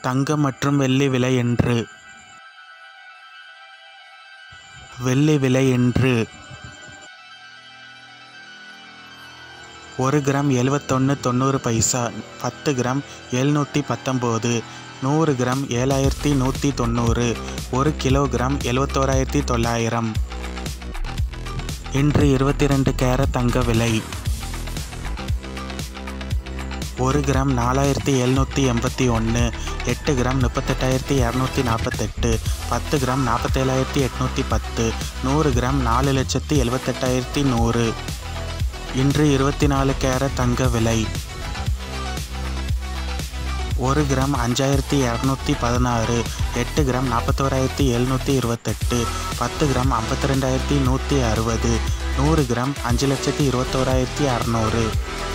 தங்கம் மற்றும் வெள்ளி விலை என்று வெள்ளி விலை என்று ஒரு கிராம் எழுவத்தொன்று தொண்ணூறு பைசா பத்து கிராம் எழுநூற்றி பத்தொம்போது நூறு கிராம் ஏழாயிரத்தி நூற்றி தொண்ணூறு ஒரு கிலோகிராம் எழுவத்தோராயிரத்தி தொள்ளாயிரம் இன்று இருபத்தி ரெண்டு கேரட் தங்க விலை ஒரு கிராம் நாலாயிரத்தி எழுநூற்றி எண்பத்தி ஒன்று எட்டு கிராம் முப்பத்தெட்டாயிரத்தி இரநூத்தி நாற்பத்தெட்டு பத்து கிராம் நாற்பத்தேழாயிரத்தி எட்நூற்றி பத்து நூறு கிராம் நாலு லட்சத்தி எழுபத்தெட்டாயிரத்தி நூறு இன்று இருபத்தி நாலு கேரட் தங்க விலை ஒரு கிராம் அஞ்சாயிரத்தி இரநூத்தி பதினாறு எட்டு கிராம் நாற்பத்தோராயிரத்தி எழுநூற்றி இருபத்தெட்டு பத்து கிராம் ஐம்பத்தி ரெண்டாயிரத்தி நூற்றி அறுபது நூறு கிராம் அஞ்சு லட்சத்தி இருபத்தோராயிரத்தி அறநூறு